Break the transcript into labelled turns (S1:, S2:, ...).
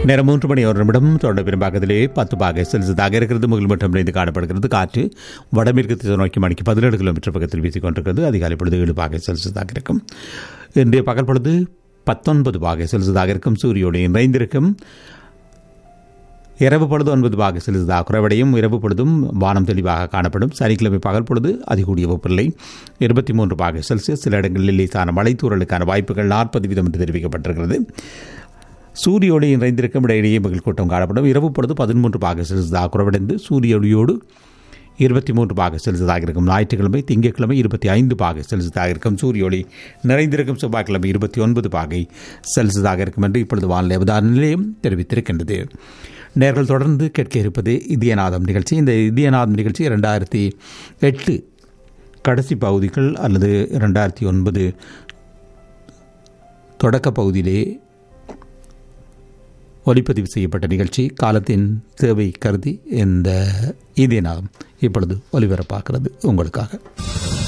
S1: நேரம் மூன்று மணி ஒரு நிமிடம் தொடர்ந்து பெரும்பாக்கத்திலே பத்து பாகை செல்சியஸாக இருக்கிறது முகில் மட்டும் நிறைந்து காணப்படுகிறது காற்று வடமேற்கு திசை நோக்கி மணிக்கு பதினேழு கிலோமீட்டர் பக்கத்தில் வீசிக் கொண்டிருக்கிறது அதிகாலை பொழுது ஏழு பாகை செல்சியஸாக இருக்கும் இன்றைய பகல் பொழுது பத்தொன்பது பாகை செல்சியஸாக இருக்கும் சூரியோடு இணைந்திருக்கும் இரவு பொழுது ஒன்பது பாக செலுத்ததாக குறைவடையும் இரவு பொழுதும் வானம் தெளிவாக காணப்படும் சனிக்கிழமை பகல் பொழுது அதிகூடிய வெப்பநிலை இருபத்தி மூன்று பாக செல்சியஸ் சில இடங்களில் லேசான மழைத்தூரலுக்கான வாய்ப்புகள் நாற்பது வீதம் என்று தெரிவிக்கப்பட்டிருக்கிறது சூரியோடு இணைந்திருக்கும் இடையிடையே மகிழ் கூட்டம் காணப்படும் இரவு பொழுது பதிமூன்று பாக செல்சியஸாக குறைவடைந்து சூரியோடியோடு இருபத்தி மூன்று பாக செல்சியஸாக இருக்கும் ஞாயிற்றுக்கிழமை திங்கட்கிழமை இருபத்தி ஐந்து பாகை செல்சியஸாக இருக்கும் சூரியோடி நிறைந்திருக்கும் செவ்வாய்க்கிழமை இருபத்தி ஒன்பது பாகை செல்சியஸாக இருக்கும் என்று இப்பொழுது வானிலை அவதார நிலையம் தெரிவித்திருக்கின்றது நேர்கள் தொடர்ந்து கேட்க இருப்பது இதயநாதம் நிகழ்ச்சி இந்த இதயநாதம் நிகழ்ச்சி ரெண்டாயிரத்தி எட்டு கடைசி பகுதிகள் அல்லது ரெண்டாயிரத்தி ஒன்பது தொடக்க பகுதியிலே ஒளிப்பதிவு செய்யப்பட்ட நிகழ்ச்சி காலத்தின் தேவை கருதி இந்த இதயநாதம் இப்பொழுது ஒலிபரப்பாகிறது உங்களுக்காக